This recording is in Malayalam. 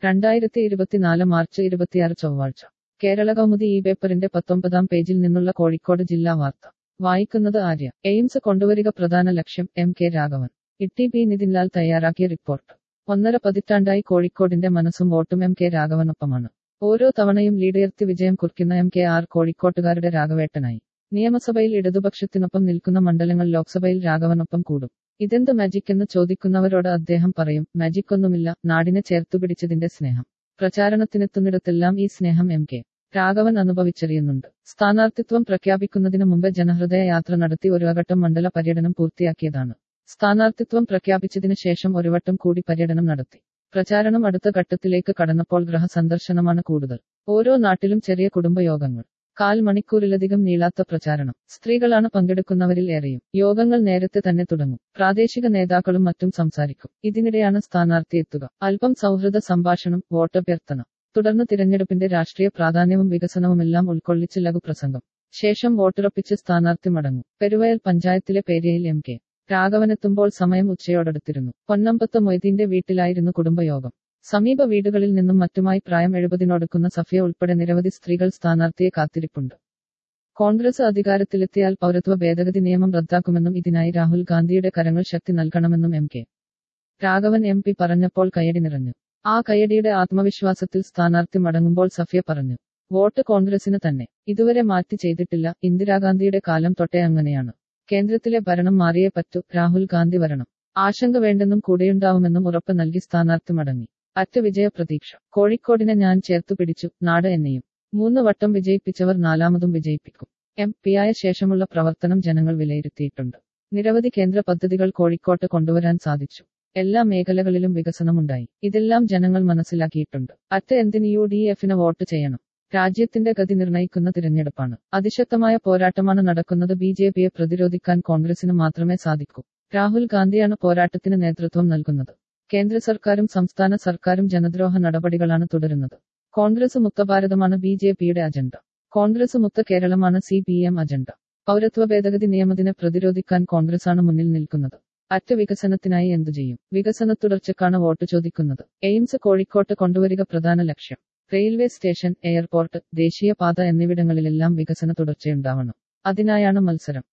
രണ്ടായിരത്തി ഇരുപത്തിനാല് മാർച്ച് ഇരുപത്തിയാറ് ചൊവ്വാഴ്ച കേരള കൗമുദി ഈ പേപ്പറിന്റെ പത്തൊമ്പതാം പേജിൽ നിന്നുള്ള കോഴിക്കോട് ജില്ലാ വാർത്ത വായിക്കുന്നത് ആര്യ എയിംസ് കൊണ്ടുവരിക പ്രധാന ലക്ഷ്യം M K Raghavan Itty P Nithinlal തയ്യാറാക്കിയ റിപ്പോർട്ട് ഒന്നര പതിറ്റാണ്ടായി കോഴിക്കോടിന്റെ മനസ്സും വോട്ടും എം കെ രാഘവനൊപ്പമാണ് ഓരോ തവണയും ലീഡുയർത്തി വിജയം കുറിക്കുന്ന എം കെ ആർ കോഴിക്കോട്ടുകാരുടെ രാഘവേട്ടനായി നിയമസഭയിൽ ഇടതുപക്ഷത്തിനൊപ്പം നിൽക്കുന്ന മണ്ഡലങ്ങൾ ലോക്സഭയിൽ രാഘവനൊപ്പം കൂടും ഇതെന്ത് മാജിക് എന്ന് ചോദിക്കുന്നവരോട് അദ്ദേഹം പറയും മാജിക് ഒന്നുമില്ല നാടിനെ ചേർത്തുപിടിച്ചതിന്റെ സ്നേഹം പ്രചാരണത്തിനെത്തുന്നിടത്തെല്ലാം ഈ സ്നേഹം എം കെ രാഘവൻ അനുഭവിച്ചറിയുന്നുണ്ട് സ്ഥാനാർത്ഥിത്വം പ്രഖ്യാപിക്കുന്നതിന് മുമ്പ് ജനഹൃദയ യാത്ര നടത്തി ഒരു വട്ടം മണ്ഡല പര്യടനം പൂർത്തിയാക്കിയതാണ് സ്ഥാനാർത്ഥിത്വം പ്രഖ്യാപിച്ചതിന് ശേഷം ഒരു വട്ടം കൂടി പര്യടനം നടത്തി പ്രചാരണം അടുത്ത ഘട്ടത്തിലേക്ക് കടന്നപ്പോൾ ഗൃഹ സന്ദർശനമാണ് കൂടുതൽ ഓരോ നാട്ടിലും ചെറിയ കുടുംബയോഗങ്ങൾ കാൽ മണിക്കൂറിലധികം നീളാത്ത പ്രചാരണം സ്ത്രീകളാണ് പങ്കെടുക്കുന്നവരിൽ ഏറെയും യോഗങ്ങൾ നേരത്തെ തന്നെ തുടങ്ങും പ്രാദേശിക നേതാക്കളും മറ്റും സംസാരിക്കും ഇതിനിടെയാണ് സ്ഥാനാർത്ഥി എത്തുക അല്പം സൗഹൃദ സംഭാഷണം വോട്ടഭ്യർത്ഥന തുടർന്ന് തിരഞ്ഞെടുപ്പിന്റെ രാഷ്ട്രീയ പ്രാധാന്യവും വികസനവുമെല്ലാം ഉൾക്കൊള്ളിച്ച് ലഘുപ്രസംഗം ശേഷം വോട്ടുറപ്പിച്ച് സ്ഥാനാർത്ഥി മടങ്ങും പെരുവയൽ പഞ്ചായത്തിലെ പേരിയയിൽ എം കെ രാഘവനെത്തുമ്പോൾ സമയം ഉച്ചയോടടുത്തിരുന്നു പൊന്നമ്പത്ത് മൊയ്തീന്റെ വീട്ടിലായിരുന്നു കുടുംബയോഗം സമീപ വീടുകളിൽ നിന്നും മറ്റുമായി പ്രായം എഴുപതിനോടക്കുന്ന സഫിയ ഉൾപ്പെടെ നിരവധി സ്ത്രീകൾ സ്ഥാനാർത്ഥിയെ കാത്തിരിപ്പുണ്ട് കോൺഗ്രസ് അധികാരത്തിലെത്തിയാൽ പൗരത്വ ഭേദഗതി നിയമം റദ്ദാക്കുമെന്നും ഇതിനായി രാഹുൽ ഗാന്ധിയുടെ കരങ്ങൾ ശക്തി നൽകണമെന്നും M K Raghavan M P പറഞ്ഞപ്പോൾ കയ്യടി നിറഞ്ഞു ആ കയ്യടിയുടെ ആത്മവിശ്വാസത്തിൽ സ്ഥാനാർത്ഥി മടങ്ങുമ്പോൾ സഫിയ പറഞ്ഞു വോട്ട് കോൺഗ്രസിന് തന്നെ ഇതുവരെ മാറ്റി ചെയ്തിട്ടില്ല ഇന്ദിരാഗാന്ധിയുടെ കാലം തൊട്ടേ അങ്ങനെയാണ് കേന്ദ്രത്തിലെ ഭരണം മാറിയേ പറ്റൂ രാഹുൽ ഗാന്ധി വരണം ആശങ്ക വേണ്ടെന്നും കൂടെയുണ്ടാവുമെന്നും ഉറപ്പ് നൽകി സ്ഥാനാർത്ഥി മടങ്ങി അറ്റ വിജയ പ്രതീക്ഷ കോഴിക്കോടിനെ ഞാൻ ചേർത്തു പിടിച്ചു നാട് എന്നെയും മൂന്ന് വട്ടം വിജയിപ്പിച്ചവർ നാലാമതും വിജയിപ്പിക്കും എം പിയായ ശേഷമുള്ള പ്രവർത്തനം ജനങ്ങൾ വിലയിരുത്തിയിട്ടുണ്ട് നിരവധി കേന്ദ്ര പദ്ധതികൾ കോഴിക്കോട്ട് കൊണ്ടുവരാൻ സാധിച്ചു എല്ലാ മേഖലകളിലും വികസനമുണ്ടായി ഇതെല്ലാം ജനങ്ങൾ മനസ്സിലാക്കിയിട്ടുണ്ട് അറ്റ എന്തിന് യു ഡി എഫിന് വോട്ട് ചെയ്യണം രാജ്യത്തിന്റെ ഗതി നിർണയിക്കുന്ന തിരഞ്ഞെടുപ്പാണ് അതിശക്തമായ പോരാട്ടമാണ് നടക്കുന്നത് ബി ജെ പിയെ പ്രതിരോധിക്കാൻ കോൺഗ്രസിന് മാത്രമേ സാധിക്കൂ രാഹുൽ ഗാന്ധിയാണ് പോരാട്ടത്തിന് നേതൃത്വം നൽകുന്നത് കേന്ദ്ര സർക്കാരും സംസ്ഥാന സർക്കാരും ജനദ്രോഹ നടപടികളാണ് തുടരുന്നത് കോൺഗ്രസ് മുക്തഭാരതമാണ് ബി ജെ പിയുടെ അജണ്ട കോൺഗ്രസ് മുക്ത കേരളമാണ് സി പി എം അജണ്ട പൗരത്വ ഭേദഗതി നിയമത്തിനെ പ്രതിരോധിക്കാൻ കോൺഗ്രസാണ് മുന്നിൽ നിൽക്കുന്നത് അറ്റ വികസനത്തിനായി എന്തു ചെയ്യും വികസന തുടർച്ചക്കാണ് വോട്ട് ചോദിക്കുന്നത് എയിംസ് കോഴിക്കോട്ട് കൊണ്ടുവരിക പ്രധാന ലക്ഷ്യം റെയിൽവേ സ്റ്റേഷൻ എയർപോർട്ട് ദേശീയപാത എന്നിവിടങ്ങളിലെല്ലാം വികസന തുടർച്ചയുണ്ടാവണം അതിനായാണ് മത്സരം